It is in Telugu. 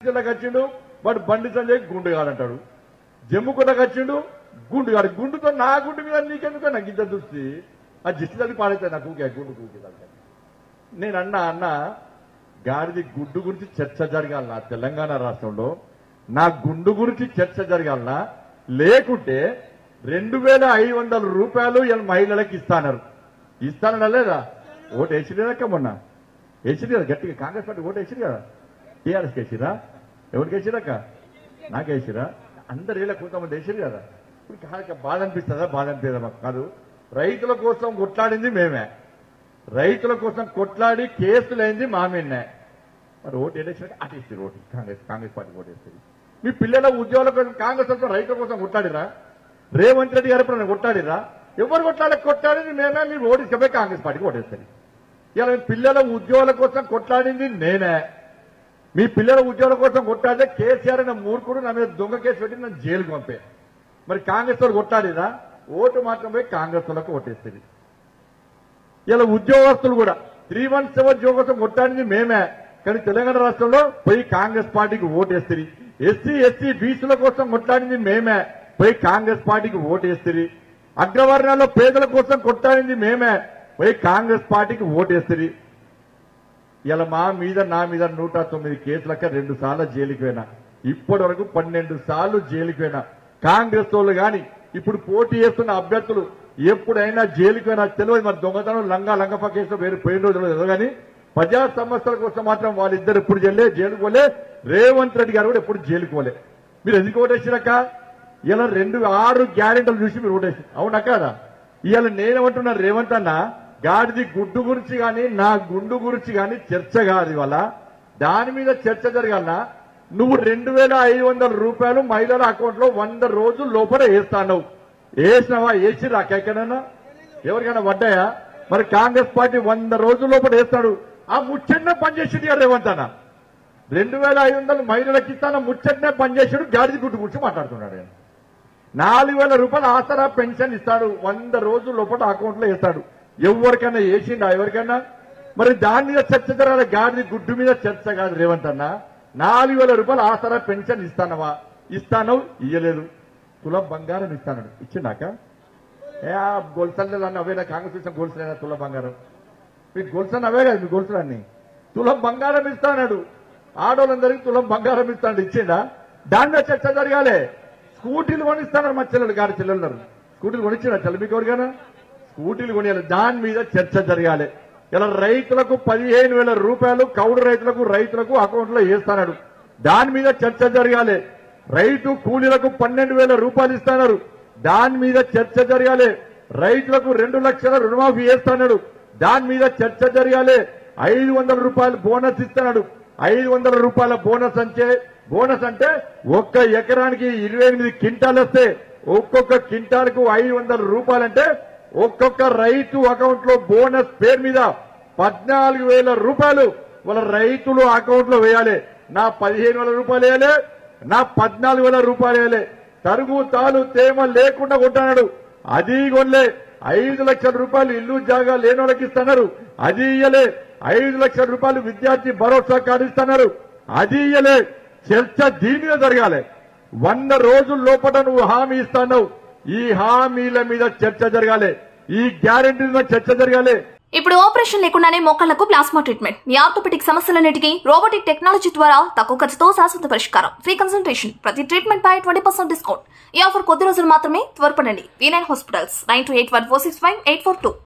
జిల్లాకి వచ్చిండు వాడు బండి సంజయ్ గుండుగాడు అంటాడు జమ్ముకుంటకు వచ్చిండు గుండుగాడు గుండుతో నా గుండు మీద నీకెందుకో నాకు ఇంత దృష్టి ఆ జిస్టి అది పాడైతే నాకు ఊకే గుండు కూకి నేను అన్నా అన్న గాడిది గుడ్డు గురించి చర్చ జరగాలనా తెలంగాణ రాష్ట్రంలో నా గుండు గురించి చర్చ జరగాలనా లేకుంటే రెండు వేల ఐదు వందల రూపాయలు ఇలా మహిళలకు ఇస్తానరు ఇస్తానన్నా లేదా ఓటు వేసిరేదక్క మొన్న వేసిరు కదా గట్టిగా కాంగ్రెస్ పార్టీ ఓటు వేసిరు కదా టీఆర్ఎస్కి వేసిరా ఎవరికి వేసిరాక నాకు వేసిరా అందరు ఇలా కొంతమంది వేసిరు కదా ఇప్పుడు కాక బాధ అనిపిస్తుందా బాధ అనిపిస్తుందా మాకు కాదు రైతుల కోసం కొట్లాడింది మేమే రైతుల కోసం కొట్లాడి కేసులు అయింది మా మీదనే మరి ఓటు ఏడేసినట్టు అటు ఇస్తారు vote Congress Congress party vote వేస్తుంది మీ పిల్లల ఉద్యోగాల కోసం కాంగ్రెస్ కోసం రైతుల కోసం కొట్లాడిరా రేవంత్ రెడ్డి గారు ఎప్పుడైనా కొట్లాడిరా ఎవరు కొట్లాడి కొట్లాడింది మేమే మీరు ఓడించకపోయి కాంగ్రెస్ పార్టీకి ఓటేస్తుంది ఇలా మీ పిల్లల ఉద్యోగాల కోసం కొట్లాడింది నేనే మీ పిల్లల ఉద్యోగాల కోసం కొట్లాడితే కేసీఆర్ అనే మూర్ఖుడు నా మీద దొంగ కేసు పెట్టి నన్ను జైలుకు పంపే మరి కాంగ్రెస్ వాళ్ళు కొట్లాడిరా ఓటు మాత్రం పోయి కాంగ్రెస్ వాళ్ళకు ఓటేస్తుంది ఇలా ఉద్యోగస్తులు కూడా త్రీ వన్ సెవెన్ ఉద్యోగస్తులు కొట్టాడింది మేమే కానీ తెలంగాణ రాష్ట్రంలో పోయి కాంగ్రెస్ పార్టీకి ఓటేస్తుంది ఎస్సీ ఎస్సీ బీసీల కోసం కొట్లాడింది మేమే పోయి కాంగ్రెస్ పార్టీకి ఓటేస్తుంది అగ్రవర్ణాల్లో పేదల కోసం కొట్లాడింది మేమే పోయి కాంగ్రెస్ పార్టీకి ఓటేస్తుంది ఇలా మా మీద నా మీద నూట తొమ్మిది కేసులక రెండు సార్లు జైలుకి పోయినా ఇప్పటి వరకు పన్నెండు సార్లు జైలుకి పోయినా కాంగ్రెస్ వాళ్ళు గాని ఇప్పుడు పోటీ చేస్తున్న అభ్యర్థులు ఎప్పుడైనా జైలుకి పోయినా తెలియదు మరి దొంగతనం లంగా లంగప కేసులో వేరు పోయిన రోజులు తెలియదు కానీ ప్రజా సమస్యల కోసం మాత్రం వాళ్ళిద్దరు ఎప్పుడు జైలే జైలుకు పోలే రేవంత్ రెడ్డి గారు కూడా ఎప్పుడు జైలుకు పోలే మీరు ఎందుకు ఓటేసినాక ఇలా రెండు ఆరు గ్యారెంటీలు చూసి మీరు ఓటేసి అవునా కాదా ఇవాళ నేనేమంటున్నా రేవంత్ అన్న గాడిది గుడ్డు గురించి గాని నా గుండు గురించి గాని చర్చ కాదు ఇవాళ దాని మీద చర్చ జరగాలనా నువ్వు రెండు వేల ఐదు వందల రూపాయలు మహిళల అకౌంట్ లో వంద రోజుల లోపల వేస్తాను వేసినావా వేసి రాకెక్కడన్నా ఎవరికైనా పడ్డాయా మరి కాంగ్రెస్ పార్టీ వంద రోజుల లోపల వేస్తాడు ఆ ముచ్చట్నే పనిచేసింది కదా రేవంత్ అన్న రెండు వేల ఐదు వందలు మహిళలకు ఇస్తాను ముచ్చట్నే పనిచేసాడు గాడిది గుడ్డు గురించి మాట్లాడుతున్నాడు ఆయన నాలుగు వేల రూపాయలు ఆసరా పెన్షన్ ఇస్తాడు వంద రోజుల లోపల అకౌంట్ లో వేస్తాడు ఎవరికైనా వేసిండా ఎవరికైనా మరి దాని మీద చర్చ జరగాలి గాడిది గుడ్డు మీద చర్చ కాదు రేవంత్ అన్న నాలుగు వేల రూపాయలు ఆసరా పెన్షన్ ఇస్తానవా ఇస్తాను ఇయ్యలేదు తులం బంగారం ఇస్తాను ఇచ్చిందాక ఏ ఆ గొలుసలు అన్న అవే కాంగ్రెస్ ఇచ్చిన గొలుసులైనా తుల బంగారం మీకు గొలుసు అవే కదా మీ గొలుసులన్నీ తులం బంగారం ఇస్తాడు ఆడోళ్ళందరికీ తులం బంగారం ఇస్తాడు ఇచ్చిండా దాని మీద చర్చ జరగాలి స్కూటీలు కొనిస్తాన్నారు మా చెల్లెలు గారి చెల్లెలు స్కూటీలు కొనిచ్చిన చెల్లె మీకు ఎవరికైనా స్కూటీలు కొనియాలి దాని మీద చర్చ జరగాలి ఇలా రైతులకు పదిహేను వేల రూపాయలు కౌడు రైతులకు రైతులకు అకౌంట్ లో వేస్తాడు దాని మీద చర్చ జరగాలి రైతు కూలీలకు పన్నెండు వేల రూపాయలు ఇస్తున్నారు దాని మీద చర్చ జరగాలి రైతులకు రెండు లక్షల రుణమాఫీ చేస్తున్నాడు దాని మీద చర్చ జరగాలి ఐదు వందల రూపాయలు బోనస్ ఇస్తున్నాడు ఐదు వందల రూపాయల బోనస్ అంటే బోనస్ అంటే ఒక్క ఎకరానికి ఇరవై ఎనిమిది క్వింటాలు వస్తే ఒక్కొక్క క్వింటాల్కు ఐదు వందల రూపాయలంటే ఒక్కొక్క రైతు అకౌంట్ లో బోనస్ పేరు మీద పద్నాలుగు వేల రూపాయలు వాళ్ళ రైతులు అకౌంట్ లో వేయాలి నా పదిహేను వేల రూపాయలు వేయాలి నా పద్నాలుగు వేల రూపాయలు వేయాలి తరుగు తాలు తేమ లేకుండా కొంటున్నాడు అది కొనలే ఐదు లక్షల రూపాయలు ఇల్లు జాగా లేని వాళ్ళకి ఇస్తున్నారు అది ఇయ్యలే ఐదు లక్షల రూపాయలు విద్యార్థి భరోసా కార్డు ఇస్తున్నారు అది ఇయ్యలే చర్చ దీని మీద జరగాలి వంద రోజుల లోపల నువ్వు హామీ ఇస్తున్నావు ఈ హామీల మీద చర్చ జరగాలి ఈ గ్యారెంటీ మీద చర్చ జరగాలి ఇప్పుడు ఆపరేషన్ లేకుండానే మోకాళ్లకు ప్లాస్మా ట్రీట్మెంట్ మీ ఆర్థోపెటిక్ సమస్యలన్నిటికీ రోబోటిక్ టెక్నాలజీ ద్వారా తక్కువ ఖర్చుతో శాశ్వత పరిష్కారం ఫ్రీ కన్సల్టేషన్ ప్రతి ట్రీట్మెంట్ పై ట్వంటీ పర్సెంట్ డిస్కౌంట్ ఈ ఆఫర్ కొద్ది రోజులు మాత్రమే త్వరపడండి V nine hospitals nine two eight one four six five eight four two